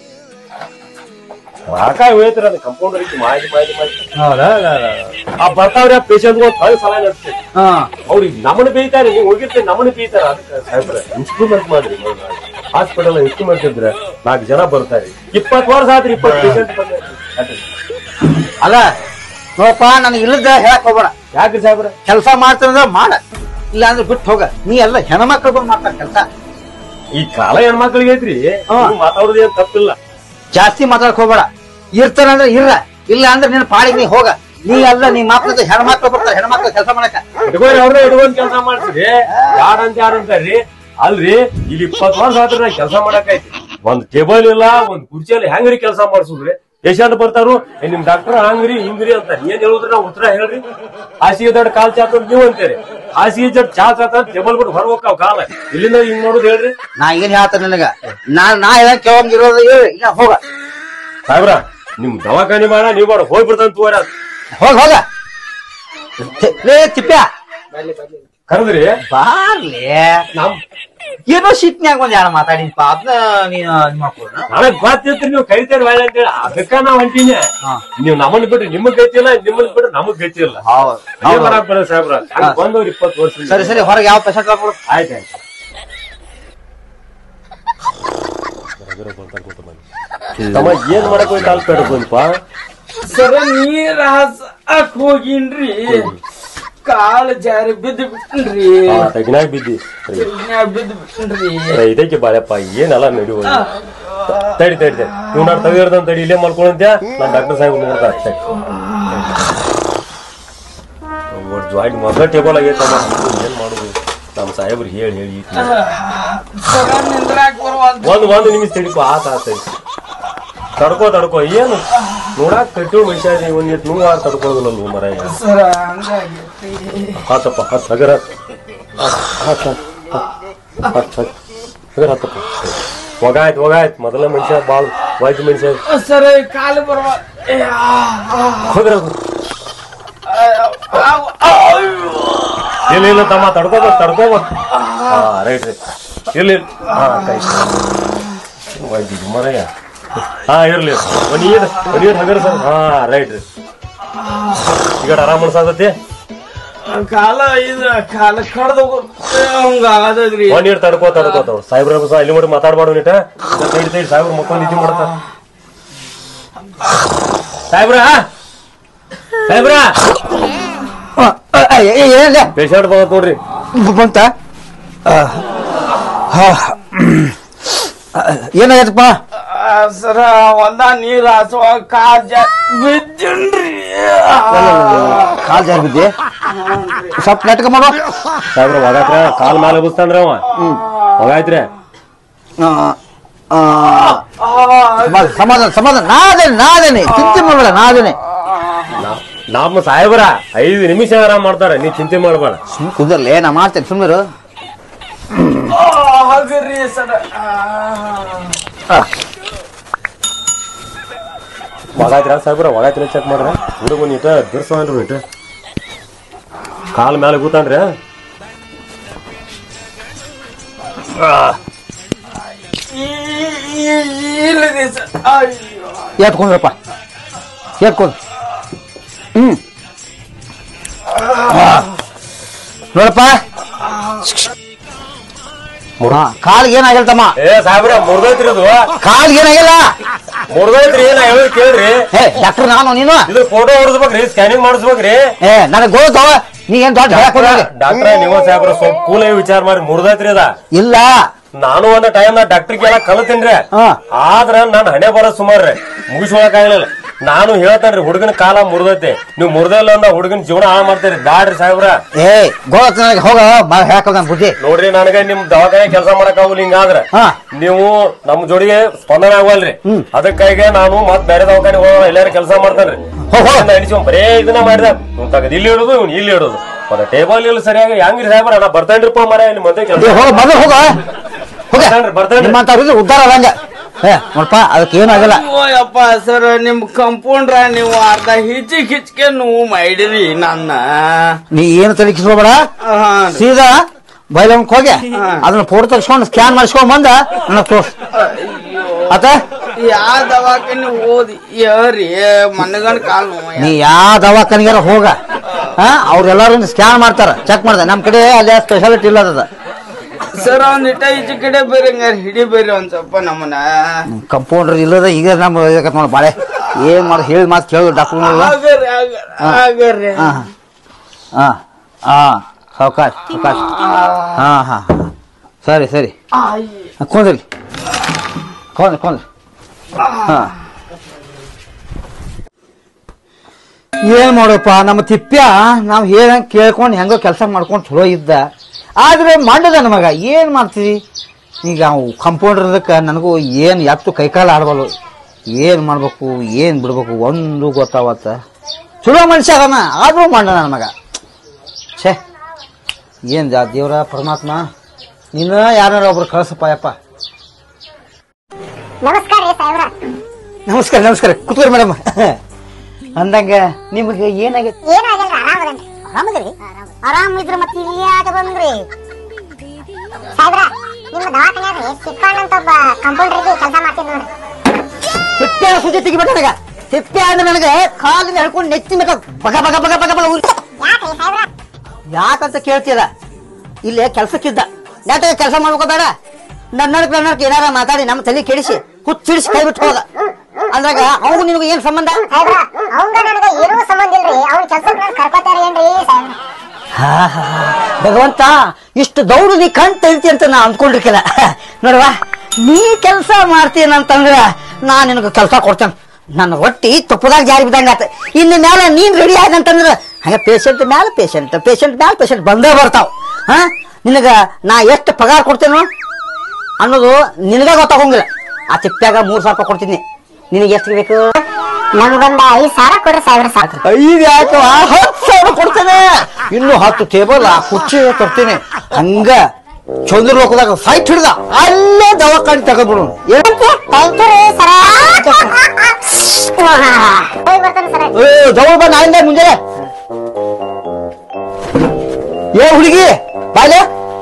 ರಾಕ ಹೇಳ್ತೀರ ಅದು ಕಂಪೌಂಡರ್ ಮಾಹಿತಿ ಮಾಹಿತಿ ಮಾಹಿತಿ ಹೌದಾ ಆ ಬರ್ತಾವ್ರಿ ಆ ಪೇಷಂಟ್ ಹತ್ತು ಸಲ ನಡೆಸ್ತೀವಿ ಹಾ ಅವ್ರಿಗೆ ನಮ್ಮನ್ನ ಬೈತಾರೆ ನೀವು ಹೋಗಿರ್ತೀರಿ ನಮ್ಮನ್ನ ಬೈತಾರ ಅದಕ್ಕೆ ಸಾಹೇಬ್ರೆ ಇನ್ಸ್ಟ್ರೂಮೆಂಟ್ ಮಾಡ್ರಿ ಹಾಸ್ಪಿಟಲ್ ಇನ್ಸ್ಟ್ರೂಮೆಂಟ್ ಇದ್ರೆ ನಾಲ್ಕು ಜನ ಬರ್ತಾರೆ ಇಪ್ಪತ್ತು ವರ್ಷ ಆದ್ರಿ ಇಪ್ಪತ್ತು ಪೇಷಂಟ್ ಬಂದ್ರೆ ಅಲ್ಲ ನೋಡಪ್ಪ ನನಗೆ ಇಲ್ಲದ ಹೇಳಕ್ ಹೋಗ್ಬೇಡ ಯಾಕ್ರಿ ಸಾಹೇಬ್ರೆ ಕೆಲಸ ಮಾಡ್ತಾನಂದ್ರ ಮಾಡ ಇಲ್ಲ ಅಂದ್ರೆ ಬಿಟ್ಟು ಹೋಗ ನೀ ಎಲ್ಲ ಹೆಣ್ಮಕ್ಳು ಬಂದು ಮಾಡ್ತಾರ ಕೆಲಸ ಈ ಕಾಲ ಹೆಣ್ಮಕ್ಳಿಗೆ ಐತ್ರಿ ಹಾ. ನೀವು ಮಾತಾಡೋದು ಏನ್ ತಪ್ಪಿಲ್ಲ ಜಾಸ್ತಿ ಮಾತಾಡಕ್ ಹೋಗ್ಬೇಡ ಇರ್ತಾನಂದ್ರೆ ಇರ್ರ ಇಲ್ಲ ಅಂದ್ರೆ ನಿನ್ನ ಪಾಡಿಗೆ ನೀ ಹೋಗ ನೀ ಅಲ್ಲ ನೀ ಮಾತಾಡ ಹೆಣ್ಮಕ್ಳು ಬರ್ತಾರ ಹೆಣ್ಮಕ್ಳು ಕೆಲಸ ಮಾಡಕ ಇಟ್ಕೋರಿ ಅವ್ರನ್ನ ಇಟ್ಕೊಂಡ್ ಕೆಲಸ ಮಾಡ್ತೀರಿ ಯಾರಂತ ಯಾರಂತಾರ್ರಿ ಅಲ್ರಿ ಇಲ್ಲಿ ಇಪ್ಪತ್ತು ವರ್ಷ ಆದ್ರೆ ನಾ ಕೆಲಸ ಮಾಡಕೈತಿ ಒಂದ್ ಟೇಬಲ್ ಇಲ್ಲ ಒಂದ್ ಕುರ್ಚಿಯಲ್ಲಿ ಹೆಂಗ್ರಿ ಕೆಲಸ ಮಾಡ್ಸುದ್ರಿ ಪೇಷಂಟ್ ಬರ್ತಾರು ಏ ನಿಮ್ ಡಾಕ್ಟರ್ ಹಂಗ್ರಿ ಹಿಂಗ್ರಿ ಅಂತ ಏನ್ ಹೇಳಿದ್ರೆ ನಾವು ಉತ್ತರ ಹೇಳ್ರಿ ಹಾಸಿಗೆ ದೊಡ್ಡ ಕಾಲ್ ಚಾತ ನೀವು ಅಂತೀರಿ ಹಾಸಿಗೆ ಜಡ್ ಚಾ ಚಾತ ಟೇಬಲ್ ಬಿಟ್ಟು ಹೊರ ಹೋಗ್ತಾವ ಕಾಲ ಇಲ್ಲಿಂದ ಹಿಂಗ್ ನೋಡುದು ಹೇಳ್ರಿ ನಾ ಏನ್ ಹೇಳ್ತಾನೆ ನಿನಗ ನಾ ನಾ ಹೇಳ ಕೇಳಂಗಿರೋದು ಹೇಳಿ ಈಗ ಹೋಗ ಸಾಹೇಬ್ರ ನಿಮ್ ದವಾಖಾನೆ ಮಾಡ ನೀವ್ ಮಾಡ ಹೋಗ್ಬಿಡ್ತಾನ ತೋರ ಹೋಗ ಹೋಗ ತಿ- ಲೇ ತಿಪ್ಪ್ಯ ಕರೆದ್ರಿ ಬಾರ್ಲಿ ನಮ್ ಏನೋ ಸಿಟ್ನ್ಯಾಗ ಒಂದ್ ಯಾರ ಮಾತಾಡಿನಪ್ಪ ಅದನ್ನ ನೀನು ಇದ್ ಮಾಡ್ಕೊಡು. ನನಗ್ ಗೊತ್ತಿತ್ತು ನೀವು ಕರಿತೀರಿ ಒಳ್ಳೆ ಅಂತೇಳಿ ಅದಕ್ಕ ನಾವ್ ಹೊಂಟೀನಿ ಹಾ. ನೀವು ನಮ್ಮನ್ನ ಬಿಟ್ರೆ ನಿಮಗ್ ಗತಿಯಿಲ್ಲ ನಿಮ್ಮನ್ನ ಬಿಟ್ರೆ ನಮಗ್ ಗತಿಯಿಲ್ಲ ಹೌದು ಅದೇ ಬರಾಕ್ ಬರ ಸಾಹೇಬ್ರ ಹಂಗ್ ಬಂದವ್ರು ಇಪ್ಪತ್ತು ವರ್ಷ ಸರಿ ಸರಿ ಹೊರಗೆ ಯಾವ ಪೇಷಂಟ್ ಹಾಕ್ಬಿಡು ಆಯ್ತು ಆಯ್ತು ತಮ್ಮ ಏನ್ ಮಾಡಕ್ ಹೋಗಿ ಕಾಲ್ ಕಡ್ಕೊಂಡ್ಪ ಸರ ನೀರ್ ಹಾಕ್ ಹೋಗಿನ್ರಿ ಕಾಲ್ ಜಾರಿ ಬಿದ್ದು ಬಿಟ್ಟನ್ರಿ ತಗಿನಾಗ ಬಿದ್ದಿ ಬಿದ್ದು ಬಿಟ್ಟನ್ರಿ ಅರೆ, ಇದಕ್ಕೆ ಬಾಳಪ್ಪ ಏನಲ್ಲ ನಡೆಯುವ ತಡಿ ತಡಿ ತಡಿ ನೀವು ನಾನು ತೆಗಿರ್ದಂತ ತಡಿ ಇಲ್ಲೇ ಮಲ್ಕೊಳಂತ್ಯ ನಾನ್ ಡಾಕ್ಟರ್ ಸಾಹೇಬ್ ನೋಡ್ತಾರೆ ತಡಿ ಜಾಯಿಂಟ್ ಮೊದಲ ಟೇಬಲ್ ಆಗೈತಮ್ಮ ಏನ್ ಮಾಡುದು ನಮ್ಮ ಸಾಹೇಬ್ರಿಗೆ ಹೇಳಿ ಹೇಳಿ ಈ ತರ. ಸರ ನಿಂದ್ರಾಕ್ ಬರುವಂತ ಒಂದ್ ಒಂದ್ ನಿಮಿಷ ತಡಿಪ ಆತ ಆತ ತಡ್ಕೋ ತಡ್ಕೋ ಏನು ನೋಡಾಕ್ ಕಟ್ಟಿವ್ ಮನುಷ್ಯ ನೀವು ಒಂದ್ ಇಟ್ಟು ನೋವು ತಡ್ಕೊಳ್ಳೋದಿಲ್ಲ ನೀವು ಮರ ಸರ ಹಂಗಾಗೈತಿ ಆತಪ್ಪ ಹತ್ ಹಗರ ಹತ್ ಹತ್ ಹತ್ ಹಗರ ಹತ್ತಪ್ಪ ಒಗಾಯ್ತು ಒಗಾಯ್ತು ಮೊದಲ ಮನುಷ್ಯ ಬಾಳ್ ವಾಯ್ತು ಮನುಷ್ಯ ಸರ ಕಾಲು ಬರುವ ಹೋಗ್ರ ಇಲ್ಲ ಇಲ್ಲ ತಮ್ಮ ತಡ್ಕೋಬೇಕು ತಡ್ಕೋಬೇಕು ಹಾ ರೈಟ್ ರೈಟ್ ಇರ್ಲಿ ಹಾ ಕೈ ವಾಯ್ತು ಮರಯ್ಯ ಹಾ ಇರ್ಲಿ ಒಂದ್ ನೀರ್ ಒಂದ್ ನೀರ್ ಹಗರ ಸರ್ ಹಾ ರೈಟ್ ರೈಟ್ ಈಗ ಆರಾಮ್ ಅನ್ಸಾತತಿ ಕಾಲ ಇದ್ರ ಕಾಲ ಕಡ್ದು ಹಂಗ ಆಗದ್ರಿ ಒಂದ್ ನೀರ್ ತಡ್ಕೋ ತಡ್ಕೋ ತಡ್ಕೋ ಸಾಹೇಬ್ರ ಬಸ ಇಲ್ಲಿ ಮಾಡಿ ಮಾತಾಡ್ಬಾರ್ದು ನೀಟ ತಡಿ ತಡಿ ಸಾಹೇಬ್ರ ಮಕ್ಕಳು ನಿದ್ದೆ ಮಾಡ್ತಾರ ಸಾಹೇಬ್ರ ಸಾಹೇಬ್ರ ಏನಿಲ್ಲ ಪೇಷಂಟ್ ಬಂದ ನೋಡ್ರಿ ಬಂತ ಏನಾಗೈತಪ್ಪ ಸರ ಒಂದ ನೀರ್ ಹಾಸುವ ಕಾಲ್ ಜಾ ಬಿದ್ದನ್ರಿ ಕಾಲ್ ಜಾರಿ ಬಿದ್ದೆ ಸ್ವಲ್ಪ ನಾಟಕ ಮಾಡೋ ಸಾಹೇಬ್ರ ಒಗಾತ್ರ ಕಾಲ್ ಮ್ಯಾಲ ಬುಸ್ತಾನ್ರಿ ಅವ ಒಗಾಯ್ತ್ರಿ ಆ, ಆ, ಸಮಾಧಾನ ಸಮಾಧಾನ ಸಮಾಧಾನ ನಾದೇನೆ ನಾದೇನೆ ಚಿಂತೆ ಮಾಡಬೇಡ ನಾದೇನೆ ನಾ- ನಮ್ಮ ಸಾಹೇಬ್ರ ಐದು ನಿಮಿಷ ಆರಾಮ್ ಮಾಡ್ತಾರ ನೀ ಚಿಂತೆ ಮಾಡ್ಬೇಡ ಸುಮ್ ಕುದರ್ಲೆ ನಾ ಮಾಡ್ತೇನೆ ಸುಮ್ಮರು ಹಾಗ್ರಿ ಸರ ಒಗಾಯ್ತ್ರ ಸಾಹೇಬ್ರ ಒಗಾಯ್ತ್ರ ಚೆಕ್ ಮಾಡ್ರ ಹುಡುಗ ನೀಟ ಬಿರ್ಸವನ್ರಿ ನೀಟ ಕಾಲ್ ಮ್ಯಾಲ ಕೂತಾನ್ರಿ ಇಲ್ಲದೆ ಸರ್ ಅಯ್ಯೋ ಎತ್ಕೊಂಡ್ರಪ್ಪ ಎತ್ಕೊಂಡ್ ಹ್ಮ್ ನೋಡಪ್ಪ ಹಾ, ಕಾಲ್ಗೆ ಏನಾಗಿಲ್ಲ ತಮ್ಮ ಏ ಸಾಹೇಬ್ರ ಮುರ್ದೈತ್ರಿ ಅದು ಕಾಲ್ಗೆ ಏನಾಗಿಲ್ಲ ಮುರ್ದೈತ್ರಿ ನಾ ಹೇಳಿ ಕೇಳ್ರಿ ಏ ಡಾಕ್ಟರ್ ನಾನು ನೀನು ಇದು ಫೋಟೋ ಹೊಡಿಸ್ಬೇಕ್ರಿ ಸ್ಕ್ಯಾನಿಂಗ್ ಮಾಡಿಸ್ಬೇಕ್ರಿ ಏ ನನಗೆ ಗೊತ್ತವ ನೀ ಏನ್ ದೊಡ್ಡ ಹೇಳಕ್ ಹೋಗ್ಬೇಡಿ. ಡಾಕ್ಟ್ರ ನೀವು ಸಾಹೇಬ್ರ ಸ್ವಲ್ಪ ಕೂಲಾಗಿ ವಿಚಾರ ಮಾಡಿ ಮುರ್ದೈತ್ರಿ ಅದ ಇಲ್ಲ ನಾನು ಒಂದ್ ಟೈಮ್ ನಾ ಡಾಕ್ಟರ್ಗೆ ಎಲ್ಲ ಕಲ್ತೀನ್ರಿ ಹಾ. ಆದ್ರ ನಾನ್ ಹಣೆ ಬರೋ ಸುಮಾರ್ರಿ ಮುಗಿಸ್ಕೊಳಕ್ ಆಗ್ಲಿಲ್ಲ ನಾನು ಹೇಳ್ತೇನ್ರಿ ಹುಡುಗನ ಕಾಲ ಮುರ್ದೈತಿ ನೀವು ಮುರ್ದಲ್ಲ ಅಂದ ಹುಡುಗನ ಜೀವನ ಹಾಳು ಮಾಡ್ತೀರಿ ಬ್ಯಾಡ್ರಿ ಸಾಹೇಬ್ರ ಏ ಗೊತ್ತ ನನಗೆ ಹೋಗ ಹೇಳಕ್ ಹೋಗ ಬುದ್ಧಿ ನೋಡ್ರಿ ನನಗೆ ನಿಮ್ ದವಾಖಾನೆ ಕೆಲಸ ಮಾಡಕ್ ಆಗುಲ್ಲ ಹಿಂಗಾದ್ರ ಹಾ. ನೀವು ನಮ್ ಜೋಡಿಗೆ ಸ್ಪಂದನ ಆಗವಲ್ರಿ ಅದಕ್ಕಾಗಿ ನಾನು ಮತ್ ಬೇರೆ ದವಾಖಾನೆ ಹೋಗೋಣ ಎಲ್ಲಾರು ಕೆಲಸ ಮಾಡ್ತಾನ್ರಿ ಹೋಗ್ ಹೋಗ್. ಎಣಿಸ್ಕೊಂಡ್ ಬರೇ ಇದನ್ನ ಮಾಡಿದ ಇವ್ನ್ ತಗದ್ ಇಲ್ಲಿ ಇಡೋದು ಇವ್ನು ಇಲ್ಲಿ ಇಡೋದು ಮತ್ತೆ ಟೇಬಲ್ ಇಲ್ಲ ಸರಿಯಾಗಿ ಹೆಂಗ್ರಿ ಸಾಹೇಬ್ರ ನಾ ಬರ್ತೇನ್ರಿಪ್ಪ ಮರ ನಿಮ್ ಮತ್ತೆ ಏ ಕೆಲಸ ಹೋಗ ಮೊದಲು ಹೋಗ ಹೋಗ ಬರ್ತಾನ್ರಿ ಬರ್ತಾನ್ರಿ ನಿಮ್ಮಂತ ಉದ್ದಾರ ಅಲ್ಲ ಹಂಗ ಏ ನೋಡಪ್ಪ ಅದಕ್ಕೆ ಏನೂ ಆಗಿಲ್ಲ ಓಯಪ್ಪ ಸರ್ ನಿಮ್ ಕಂಪೌಂಡ್ರ ನೀವು ಅರ್ಧ ಹಿಚ್ಚಿಕ್ ಹಿಚ್ಕೆ ನೋವು ಮಾಡಿರಿ ನನ್ನ ನೀ ಏನು ತಲೆಕಿಸ್ಕೋಬೇಡ ಹಾ ಸೀದಾ ಬೈಲಂಕ್ ಹೋಗಿ ಅದನ್ನ ಫೋಟೋ ತೆಗಿಸ್ಕೊಂಡು ಸ್ಕ್ಯಾನ್ ಮಾಡಿಸ್ಕೊಂಡ್ ಬಂದ ನನಗೆ ತೋರ್ಸ್ ಆತ ಯಾವ ದವಾಖಾನೆ ಓದಿ ಯಾರಿ ಮನಗಂಡ್ ಕಾಲ್ ನೋವು ನೀ ಯಾವ ದವಾಖಾನಿಗಾರ ಹೋಗ ಹಾ ಅವ್ರೆಲ್ಲಾರು ಸ್ಕ್ಯಾನ್ ಮಾಡ್ತಾರ ಚೆಕ್ ಮಾಡ್ತಾರೆ ನಮ್ ಕಡೆ ಅಲ್ಲಿ ಸ್ಪೆಷಾಲಿಟಿ ಇಲ್ಲ ಅದ ಸರ್ ಒಂದ್ ಇಟ್ಟ ಈಚೆ ಕಡೆ ಬೇರೆ ಹಂಗಾರ ಹಿಡಿ ಬೇರೆ ಒಂದ್ ಸ್ವಲ್ಪ ನಮ್ಮನ್ನ ಕಂಪೌಂಡರ್ ಇಲ್ಲದ ಈಗ ನಮ್ ನೋಡಿ ಬಾಳೆ ಏನ್ ಮಾಡ ಹೇಳಿ ಮಾತು ಕೇಳು ಡಾಕ್ಟರ್ ಆಗರಿ ಆಗರಿ ಆಗರಿ ಹಾ ಹಾ ಹಾ ಸಾವಕಾಶ ಸಾವಕಾಶ ಹಾ ಹಾ ಸರಿ ಸರಿ ಕೊಂದ್ರಿ ಕೊಂದ್ರಿ ಕೊಂದ್ರಿ ಹಾ ಏನ್ ಮಾಡೋಪ್ಪ ನಮ್ಮ ತಿಪ್ಪ್ಯ ನಾವು ಹೇಳಂಗ್ ಕೇಳ್ಕೊಂಡು ಹೆಂಗೋ ಕೆಲಸ ಮಾಡ್ಕೊಂಡು ಚಲೋ ಇದ್ದ ಆದ್ರೆ ಮಂಡದ ನಮಗ ಏನ್ ಮಾಡ್ತೀವಿ ಈಗ ಅವು ಕಂಪೌಂಡರ್ ಇದಕ್ಕೆ ನನಗೂ ಏನ್ ಎತ್ತು ಕೈಕಾಲ ಆಡ್ಬಲ್ಲ ಏನ್ ಮಾಡ್ಬೇಕು ಏನ್ ಬಿಡ್ಬೇಕು ಒಂದು ಗೊತ್ತಾವತ್ತ ಚಲೋ ಮನುಷ್ಯ ಅದಾನ ಆದ್ರೂ ಮಂಡ ನನ್ನ ಮಗ ಛೇ ಏನ್ ಜಾ ದೇವ್ರ ಪರಮಾತ್ಮ ನೀನು ಯಾರು ಒಬ್ರು ಕಳ್ಸಪ್ಪ ಯಪ್ಪ ನಮಸ್ಕಾರ ರೀ ಸಾಹೇಬ್ರ ನಮಸ್ಕಾರ ನಮಸ್ಕಾರ ಕೂತ್ಕೊರಿ ಮೇಡಮ್ ಅಂದಂಗ ನಿಮಗೆ ಏನಾಗೈತಿ ಏನಾಗಿಲ್ರಿ ಆರಾಮದನ್ರಿ ಆರಾಮದ್ರಿ ಆರಾಮ ಇದ್ರ ಮತ್ತೆ ಇಲ್ಲಿ ಯಾಕೆ ಬಂದ್ರಿ ಸಾಹೇಬ್ರ ನಿಮ್ಮ ದವಾಖಾನ್ಯಾಗ್ರಿ ಸಿಕ್ಕಣ್ಣ ಅಂತ ಒಬ್ಬ ಕಂಪೌಂಡರ್ಗೆ ಕೆಲಸ ಮಾಡ್ತೀನಿ ನೋಡ್ರಿ ತಿಪ್ಪೆ ಸುದ್ದಿ ತೆಗಿಬೇಡ ನನಗ ತಿಪ್ಪೆ ಅಂದ್ರೆ ನನಗೆ ಕಾಲಿನ ಹೇಳ್ಕೊಂಡು ನೆತ್ತಿ ಮೇಲೆ ಬಗ ಬಗ ಬಗ ಬಗ ಬಗ ಉರಿ ಯಾಕ್ರಿ ಸಾಹೇಬ್ರ ಯಾಕಂತ ಕೇಳ್ತೀರ ಇಲ್ಲೇ ಕೆಲ್ಸಕ್ಕಿದ್ದ ನೆಟ್ಟಾಗ ಕೆಲಸ ಮಾಡ್ಬೇಕೋ ಬೇಡ ನನ್ನಡಕ್ ನನ್ನಡಕ್ ಏನಾರ ಮಾತಾಡಿ ನಮ್ಮ ತಲೆ ಕೆಡಿಸಿ ಹುಚ್ಚಿಡಿಸಿ ಕೈ ಬಿಟ್ಟು ಹೋದ ಅಂದಾಗ ಅವನು ನಿನಗೆ ಏನ್ ಸಂಬಂಧ ಸಾಹೇಬ್ರ ಅವಂಗ ನನಗ ಏನೂ ಸಂಬಂಧ ಇಲ್ರಿ ಅವ್ನ ಕೆಲ್ಸಕ್ಕೆ ನಾನು ಕರ್ಕೋತಾರ ಏನ್ರಿ ಸಾಹೇಬ್ರ ಹಾ, ಹಾ, ಹಾ. ಭಗವಂತ ಇಷ್ಟು ದೌಡು ನೀ ಕಣ್ ತೆಗಿತಿ ಅಂತ ನಾ ಅಂದ್ಕೊಂಡಿರ್ಕಿಲ್ಲ ನೋಡುವ ನೀ ಕೆಲಸ ಮಾಡ್ತೀನಂತಂದ್ರ ನಾ ನಿನಗೆ ಕೆಲಸ ಕೊಡ್ತೇನೆ ನನ್ನ ಹೊಟ್ಟಿ ತುಪ್ಪದಾಗ ಜಾರಿ ಬಿದ್ದಂಗ ಆತ ಇನ್ನು ಮೇಲೆ ನೀನ್ ರೆಡಿ ಆದಂತಂದ್ರ ಹಂಗ ಪೇಷಂಟ್ ಮ್ಯಾಲ ಪೇಷಂಟ್ ಪೇಷಂಟ್ ಮ್ಯಾಲ ಪೇಷಂಟ್ ಬಂದೇ ಬರ್ತಾವ ಹಾ ನಿನಗ ನಾ ಎಷ್ಟು ಪಗಾರ ಕೊಡ್ತೇನೋ ಅನ್ನೋದು ನಿನಗ ಗೊತ್ತಾಗಂಗಿಲ್ಲ ಆ ತಿಪ್ಪ್ಯಾಗ ಮೂರ್ ಸಾವಿರ ರೂಪಾಯಿ ಕೊಡ್ತೀನಿ ನಿನಗೆ ಎಷ್ಟು ಬೇಕು ನಮ್ಗೊಂದ ಐದ್ ಸಾವಿರ ಕೊಡ್ರಿ ಸಾಹೇಬ್ರ ಸಾಕು ಐದು ಯಾಕೆ ಹತ್ತು ಸಾವಿರ ಕೊಡ್ತೇನೆ ಇನ್ನು ಹತ್ತು ಟೇಬಲ್ ಆ ಕುರ್ಚಿ ತರ್ತೀನಿ ಹಂಗ ಚಂದ್ರ ಲೋಕದಾಗ ಫೈಟ್ ಹಿಡ್ದ ಅಲ್ಲೇ ದವಾಖಾನೆ ತಗೊಂಡ್ಬಿಡು ಥ್ಯಾಂಕ್ ಯು ರೀ ಸರ ಹೋಗಿ ಬರ್ತಾನೆ ಸರ ಏ ದವ ಬಾ ನಾಯಿಂದ ಮುಂಜಾನೆ ಏ ಹುಡುಗಿ ಬಾಲೆ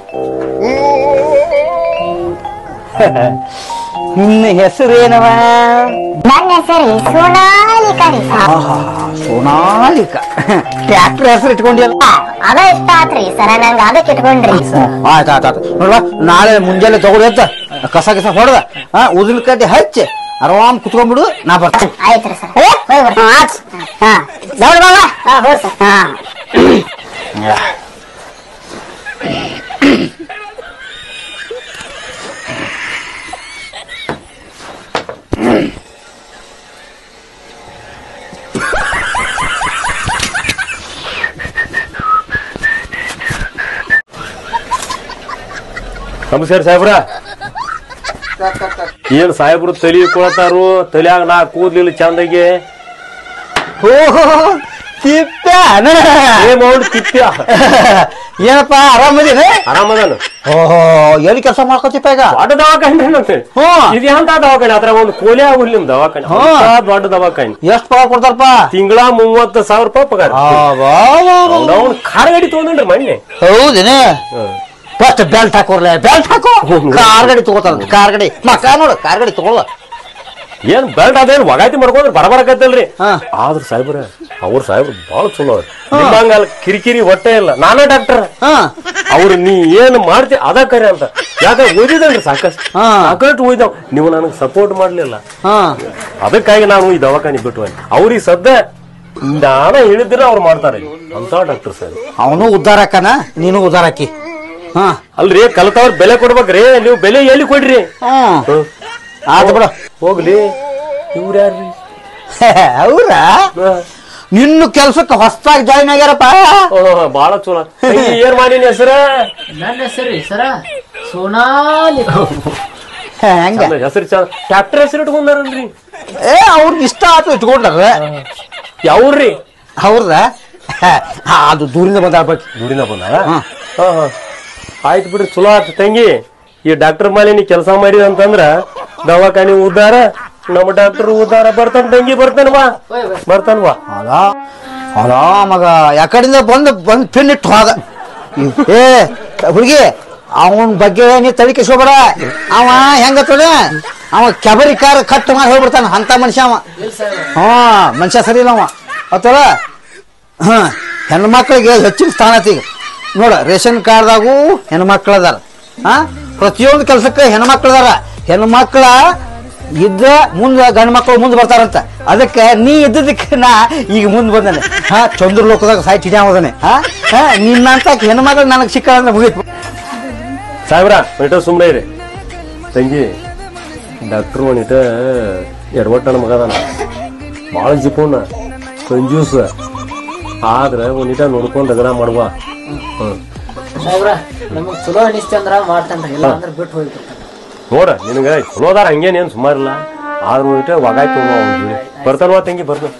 ನಿನ್ನ ಹೆಸರೇನವ ನನ್ನ ಹೆಸರು ಸೋನಾಲಿಕಾ ರೀ ಆಹಾ, ಸೋನಾಲಿಕ ಟ್ರ್ಯಾಕ್ಟರ್ ಹೆಸರು ಇಟ್ಕೊಂಡಿಯಲ್ಲ ಅದ ಇಷ್ಟ ಆತ್ರಿ ಸರ ನಂಗ ಅದಕ್ಕೆ ಇಟ್ಕೊಂಡ್ರಿ ಆಯ್ತು ಆಯ್ತು ಆಯ್ತು ನೋಡ್ವಾ ನಾಳೆ ಮುಂಜಾನೆ ತಗೊಳ್ಳಿ ಎತ್ತ ಕಸ ಕಸ ಹೊಡೆದ ಹಾ ಉದಿನ ಕಡ್ಡಿ ಹಚ್ಚಿ ಆರಾಮ್ ಕುತ್ಕೊಂಡ್ಬಿಡು ನಾ ಬರ್ತೇನೆ ಆಯ್ತ್ರಿ ಸರ್ ಹೋಗಿ ಬರ್ತೀನಿ ಹಾ ದೌಡ್ ಬಾಬಾ ಹಾ ಹೋಗಿ ಸರ್ ಹಾ ನಮಸ್ಕಾರ ಸಾಹೇಬ್ರ ಏನ್ ಸಾಹೇಬ್ರು ತಲಿ ಕೊಳತಾರು ತಲಿಯಾಗ ನಾ ಕೂದ್ಲಿಲ್ಲ ಚಂದಗೆ ಓಹೋ ತಿಪ್ಪ ಏ ಮೌಂಡ್ ತಿಪ್ಪ್ಯ ಏನಪ್ಪ ಆರಾಮದಿನ ಆರಾಮದಾನ ಓಹೋ ಎಲ್ಲಿ ಕೆಲಸ ಮಾಡ್ಕೋತಿಪ್ಪ ಈಗ ದೊಡ್ಡ ದವಾಖಾನೆ ನಂತೆ ಹ್ಮ್. ಇದು ಎಂತ ದವಾಖಾನೆ ಅದ್ರ ಒಂದು ಕೋಲೆ ಆಗುಲ್ ನಿಮ್ ದವಾಖಾನೆ ಹ್ಮ್. ಅಂತಾ ದೊಡ್ಡ ದವಾಖಾನೆ ಎಷ್ಟು ಪಗಾರ ಕೊಡ್ತಾರಪ್ಪ ತಿಂಗಳ ಮೂವತ್ತು ಸಾವಿರ ರೂಪಾಯಿ ಪಗಾರ ಅವ್ನು ಕಾರ್ ಗಾಡಿ ತಗೊಂಡ್ರಿ ಮೊನ್ನೆ ಹೌದೇನೆ ಹ್ಮ್. ಫಸ್ಟ್ ಬೆಲ್ಟ್ ಹಾಕೋರ್ಲೆ ಬೆಲ್ಟ್ ಹಾಕೋ ಕಾರ್ ಗಾಡಿ ತಗೋತಾರ ಕಾರ್ ಗಾಡಿ ಮಕ್ಕ ನೋಡು ಕಾರ್ ಗಾಡಿ ತಗೊಳ್ಳ ಏನ್ ಬೆಲ್ಟ್ ಅದೇನ್ ವಗಾತಿ ಮಾಡ್ಕೊಂಡ್ರೆ ಬರಬರಕತ್ತಲ್ರಿ ಹಾ. ಆದ್ರ ಸಾಹೇಬ್ರ ಅವ್ರ ಸಾಹೇಬ್ರು ಬಾಳ ಚಲೋ ಅವ್ರು ನಿಮ್ಮಂಗಲ್ಲ ಕಿರಿಕಿರಿ ಹೊಟ್ಟೆ ಇಲ್ಲ ನಾನೇ ಡಾಕ್ಟರ್ ಹಾ ಅವ್ರು ನೀ ಏನ್ ಮಾಡ್ತಿ ಅದ ಕರೆ ಅಂತ ಯಾಕಂದ್ರೆ ಓದಿದಲ್ರಿ ಸಾಕಷ್ಟು ಹಾ. ಸಾಕಷ್ಟು ಓದಿದಾವ್ ನೀವು ನನಗೆ ಸಪೋರ್ಟ್ ಮಾಡ್ಲಿಲ್ಲ ಹಾ ಅದಕ್ಕಾಗಿ ನಾನು ಈ ದವಾಖಾನೆ ಬಿಟ್ಟು ಬಂದೆ ಅವ್ರಿಗೆ ಸದ್ಯ ನಾನ ಹೇಳಿದ್ರೆ ಅವ್ರು ಮಾಡ್ತಾರೆ ಅಂತ ಡಾಕ್ಟರ್ ಸರ್ ಅವನು ಉದ್ದಾರ ಹಾಕನ ನೀನು ಉದ್ದಾರ ಹಾಕಿ ಹಾ ಅಲ್ರಿ ಕಲ್ತವ್ರ ಬೆಲೆ ಕೊಡ್ಬೇಕ್ರಿ ನೀವು ಬೆಲೆ ಎಲ್ಲಿ ಕೊಡ್ರಿ ಹ್ಮ್ ಹ್ಮ್. ಆತು ಬಿಡು ಹೋಗ್ಲಿ ಇವ್ರ ಯಾರ್ರಿ ಅವ್ರ ನಿನ್ನ ಕೆಲ್ಸಕ್ಕೆ ಹೊಸದಾಗಿ ಜಾಯ್ನ್ ಆಗ್ಯಾರಪ್ಪ ಓಹ್, ಬಾಳ ಚಲೋ ತಂಗಿ, ಏನ್ ಮಾಡೀನಿ ಹೆಸರ ನನ್ನ ಹೆಸರು ಸರ ಸೋನಾಲಿ ಹೆಂಗ ಹೆಸರು ಚಂದ ಟ್ರ್ಯಾಕ್ಟರ್ ಹೆಸರು ಇಟ್ಕೊಂಡಾರಲ್ರಿ ಏ ಅವ್ರಿಗೆ ಇಷ್ಟ ಆತು ಇಟ್ಕೊಂಡ್ರ ಯಾವ್ರಿ ಅವ್ರದ ಅದು ದೂರಿಂದ ಬಂದಾಡ್ಬೇಕು ದೂರಿನ ಬಂದ ಹಾ. ಆಯ್ತು ಬಿಡ್ರಿ ಚಲೋ ಆಯ್ತು ತಂಗಿ ಈ ಡಾಕ್ಟರ್ ಮೇಲೆ ನೀ ಕೆಲಸ ಮಾಡಿದ ಅಂತಂದ್ರ ದವಾಖಾನಿ ಉದ್ದಾರ ನಮ್ಮ ಡಾಕ್ಟರ್ ಉದ್ದಾರ ಬರ್ತಾನ ತಂಗಿ ಬರ್ತಾನವಾ ಬರ್ತಾನವಾ ಅಲ ಅಲ ಮಗ ಯಾಕಡಿಂದ ಬಂದು ಬಂದು ಪಿನ್ ಇಟ್ಟು ಹೋದ ಏ ಹುಡುಗಿ ಅವನ ಬಗ್ಗೆ ನೀ ತಲೆ ಕೆಸ್ಕೋಬೇಡ ಅವ ಹೆಂಗ ತೊಳೆ ಅವ ಕೆಬರಿ ಕಾರ ಕಟ್ ಮಾಡಿ ಹೋಗ್ಬಿಡ್ತಾನ ಅಂತ ಮನುಷ್ಯ ಅವ ಹಾ ಮನುಷ್ಯ ಸರಿ ಇಲ್ಲ ಅವ ಆತಲ್ಲ ಹಾ ಹೆಣ್ಮಕ್ಳಿಗೆ ಹೆಚ್ಚಿನ ಸ್ಥಾನ ಐತಿ ಈಗ ನೋಡ ರೇಷನ್ ಕಾರ್ಡ್ದಾಗೂ ಹೆಣ್ಮಕ್ಳು ಅದಾರ ಹಾ ಪ್ರತಿಯೊಂದು ಕೆಲಸಕ್ಕೆ ಹೆಣ್ಮಕ್ಳು ಅದಾರ ಹೆಣ್ಮಕ್ಳ ಇದ್ದ ಮುಂದೆ ಗಂಡು ಮಕ್ಕಳು ಮುಂದೆ ಬರ್ತಾರಂತ ಅದಕ್ಕೆ ನೀ ಇದ್ದದಕ್ಕೆ ನಾ ಈಗ ಮುಂದೆ ಬಂದಾನೆ ಹಾ ಚಂದ್ರ ಲೋಕದಾಗ ಸಾಯ್ತು ಹಿಡಿಯ ಹೋದಾನೆ ಹಾ ಹಾ ನಿನ್ನಂತ ಹೆಣ್ಮಕ್ಳು ನನಗೆ ಸಿಕ್ಕ ಅಂದ್ರೆ ಮುಗೀತು ಸಾಹೇಬ್ರ ಇಟ ಸುಮ್ಮನೆ ಇರಿ ತಂಗಿ ಡಾಕ್ಟ್ರು ಒಂದಿಟ ಎಡವಟ್ಟನ ಮಗ ಅದಾನ ಭಾಳ ಜಿಪುಣ ಕಂಜೂಸ್ ಆದ್ರೆ ಒಂದಿಟ ನೋಡ್ಕೊಂಡು ರಗಡ ಮಾಡುವ ಹ್ಮ್ ಸಾಹೇಬ್ರ ನಮಗ್ ಚಲೋ ಅನಿಸ್ತಿ ಅಂದ್ರ ಮಾಡ್ತಾನ್ರಿ ಇಲ್ಲ ಅಂದ್ರ ಬಿಟ್ಟು ಹೋಗ್ಬಿಡ್ತಾನ ನೋಡ ನಿನಗ ಚಲೋ ಅದಾರ ಹಂಗೇನೇನು ಸುಮಾರಿಲ್ಲ ಆದ್ರೂ ಒಂದಿಟ ಒಗಾಯ್ತು ಅವ್ನ ಜೋಡಿ ಬರ್ತಾನವಾ ತಂಗಿ ಬರ್ತಾನ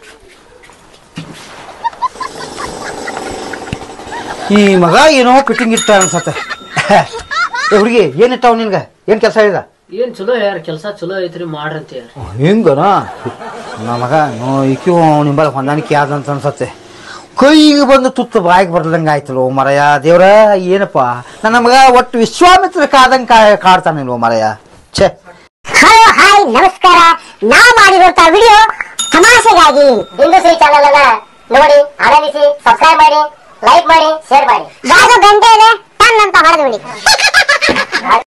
ಈ ಮಗ ಏನೋ ಫಿಟ್ಟಿಂಗ್ ಇಟ್ಟ ಅನ್ಸತ್ತೆ ಏ ಹುಡುಗಿ ಏನ್ ಇಟ್ಟಾವ ನಿನ್ಗ ಏನ್ ಕೆಲಸ ಹೇಳಿದ ಏನ್ ಚಲೋ ಯಾರ ಕೆಲಸ ಚಲೋ ಐತ್ರಿ ಮಾಡ್ರಂತ ಯಾರ ಹಿಂಗನ ನಮ್ಮ ಮಗ ನೋ ಈಕಿ ನಿಂಬಳ ಹೊಂದಾಣಿಕೆ ಆದಂತ ಅನ್ಸತ್ತೆ ಕೈಗೆ ಬಂದು ತುತ್ತು ಬಾಯಿಗೆ ಬರ್ದಂಗ ಆಯ್ತಲ್ಲ ಓ ಮರಯ ದೇವ್ರ ಏನಪ್ಪ ನನ್ನ ಮಗ ಒಟ್ಟು ವಿಶ್ವಾಮಿತ್ರ ಕಾದಂಗ ಕಾಡ್ತಾನಿಲ್ವ ಮರಯ ಛೇ ಹಲೋ ಹಾಯ್ ನಮಸ್ಕಾರ ನಾವು ಮಾಡಿರುವಂತ ವಿಡಿಯೋ ತಮಾಷೆಗಾಗಿ ಹಿಂದೂಶ್ರೀ ಚಾನಲ್ ಅನ್ನ ನೋಡಿ ಆನಂದಿಸಿ ಸಬ್ಸ್ಕ್ರೈಬ್ ಮಾಡಿ ಲೈಕ್ ಮಾಡಿ ಶೇರ್ ಮಾಡಿ ಯಾವ್ದು ಗಂಟೆ ಇದೆ ಟನ್ ಅಂತ ಹೊಡೆದು ಬಿಡಿ